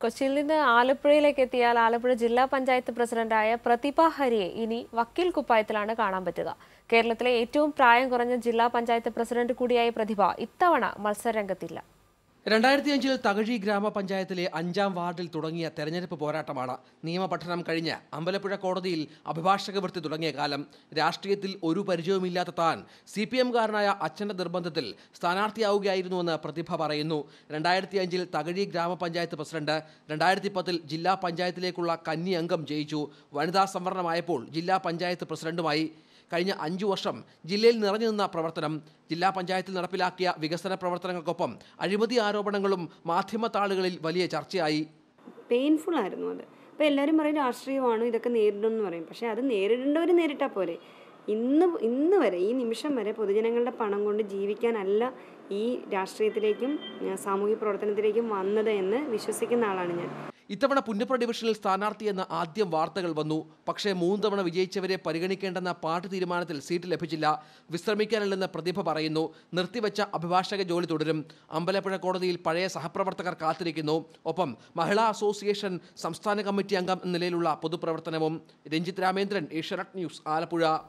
കൊച്ചിയിൽ നിന്ന് ആലപ്പുഴയിലേക്ക് എത്തിയാൽ ആലപ്പുഴ ജില്ലാ പഞ്ചായത്ത് പ്രസിഡന്റായ പ്രതിഭ ഹരിയെ ഇനി വക്കീൽ കുപ്പായത്തിലാണ് കാണാൻ പറ്റുക കേരളത്തിലെ ഏറ്റവും പ്രായം കുറഞ്ഞ ജില്ലാ പഞ്ചായത്ത് പ്രസിഡന്റ് കൂടിയായ പ്രതിഭ ഇത്തവണ മത്സരരംഗത്തില്ല രണ്ടായിരത്തി അഞ്ചിൽ തകഴി ഗ്രാമപഞ്ചായത്തിലെ അഞ്ചാം വാർഡിൽ തുടങ്ങിയ തെരഞ്ഞെടുപ്പ് പോരാട്ടമാണ് നിയമപഠനം കഴിഞ്ഞ് അമ്പലപ്പുഴ കോടതിയിൽ അഭിഭാഷക വൃത്തി തുടങ്ങിയ കാലം രാഷ്ട്രീയത്തിൽ ഒരു പരിചയവുമില്ലാത്ത താൻ സി പി എംകാരനായ അച്ഛന്റെ നിർബന്ധത്തിൽ സ്ഥാനാർത്ഥിയാവുകയായിരുന്നുവെന്ന് പ്രതിഭ പറയുന്നു രണ്ടായിരത്തി അഞ്ചിൽ തകഴി ഗ്രാമപഞ്ചായത്ത് പ്രസിഡന്റ് രണ്ടായിരത്തി പത്തിൽ ജില്ലാ പഞ്ചായത്തിലേക്കുള്ള കന്നി അംഗം ജയിച്ചു വനിതാ സംവരണമായപ്പോൾ ജില്ലാ പഞ്ചായത്ത് പ്രസിഡന്റുമായി കഴിഞ്ഞ അഞ്ചു വർഷം ജില്ലയിൽ നിറഞ്ഞു നിന്ന പ്രവർത്തനം ജില്ലാ പഞ്ചായത്തിൽ നടപ്പിലാക്കിയ വികസന പ്രവർത്തനങ്ങൾക്കൊപ്പം അഴിമതി ആരോപണങ്ങളും മാധ്യമ താളുകളിൽ വലിയ ചർച്ചയായി പെയിൻഫുൾ ആയിരുന്നു അത് അപ്പോൾ എല്ലാവരും പറയും രാഷ്ട്രീയമാണ് ഇതൊക്കെ നേരിടും എന്ന് പറയും പക്ഷേ അത് നേരിടേണ്ടവർ നേരിട്ടാൽ പോരെ ഇന്ന് ഇന്ന് വരെ ഈ നിമിഷം വരെ പൊതുജനങ്ങളുടെ പണം കൊണ്ട് ജീവിക്കാനല്ല ഈ രാഷ്ട്രീയത്തിലേക്കും ആ, സാമൂഹ്യ പ്രവർത്തനത്തിലേക്കും വന്നത് എന്ന് വിശ്വസിക്കുന്ന ആളാണ് ഞാൻ ഇത്തവണ പുന്നപ്ര ഡിവിഷനിൽ സ്ഥാനാർത്ഥിയെന്ന ആദ്യം വാർത്തകൾ വന്നു പക്ഷേ മൂന്ന് തവണ വിജയിച്ചവരെ പരിഗണിക്കേണ്ടെന്ന പാർട്ടി തീരുമാനത്തിൽ സീറ്റ് ലഭിച്ചില്ല വിശ്രമിക്കാനല്ലെന്ന് പ്രതിഭ പറയുന്നു നിർത്തിവെച്ച അഭിഭാഷക ജോലി തുടരും അമ്പലപ്പുഴ കോടതിയിൽ പഴയ സഹപ്രവർത്തകർ കാത്തിരിക്കുന്നു ഒപ്പം മഹിളാ അസോസിയേഷൻ സംസ്ഥാന കമ്മിറ്റി അംഗം എന്ന നിലയിലുള്ള പൊതുപ്രവർത്തനവും രഞ്ജിത്ത് രാമേന്ദ്രൻ ഏഷ്യാനെറ്റ് ന്യൂസ് ആലപ്പുഴ